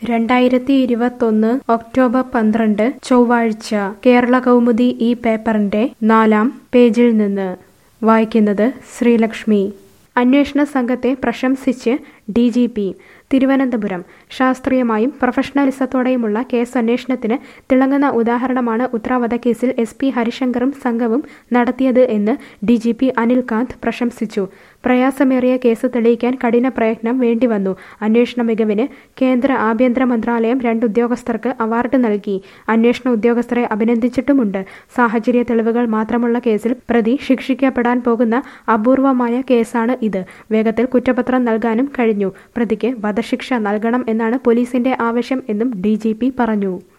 രണ്ടായിരത്തി ഇരുപത്തൊന്ന് ഒക്ടോബർ പന്ത്രണ്ട് ചൊവ്വാഴ്ച കേരള കൗമുദി ഈ പേപ്പറിന്റെ നാലാം പേജിൽ നിന്ന് വായിക്കുന്നത് ശ്രീലക്ഷ്മി അന്വേഷണ സംഘത്തെ പ്രശംസിച്ച് ഡി ജി പി തിരുവനന്തപുരം ശാസ്ത്രീയമായും പ്രൊഫഷണലിസത്തോടെയുമുള്ള കേസ് അന്വേഷണത്തിന് തിളങ്ങുന്ന ഉദാഹരണമാണ് ഉത്ര വധക്കേസിൽ എസ് പി ഹരിശങ്കറും സംഘവും നടത്തിയത് എന്ന് ഡി ജി പി അനിൽകാന്ത് പ്രശംസിച്ചു പ്രയാസമേറിയ കേസ് തെളിയിക്കാൻ കഠിന പ്രയത്നം വേണ്ടിവന്നു അന്വേഷണ മികവിന് കേന്ദ്ര ആഭ്യന്തര മന്ത്രാലയം രണ്ട് ഉദ്യോഗസ്ഥർക്ക് അവാർഡ് നൽകി അന്വേഷണ ഉദ്യോഗസ്ഥരെ അഭിനന്ദിച്ചിട്ടുമുണ്ട് സാഹചര്യ തെളിവുകൾ മാത്രമുള്ള കേസിൽ പ്രതി ശിക്ഷിക്കപ്പെടാൻ പോകുന്ന അപൂർവമായ കേസാണ് ഇത് വേഗത്തിൽ കുറ്റപത്രം നൽകാനും കഴിഞ്ഞു പ്രതിക്ക് വധശിക്ഷ നൽകണം എന്നാണ് പോലീസിന്റെ ആവശ്യം എന്നും ഡി പറഞ്ഞു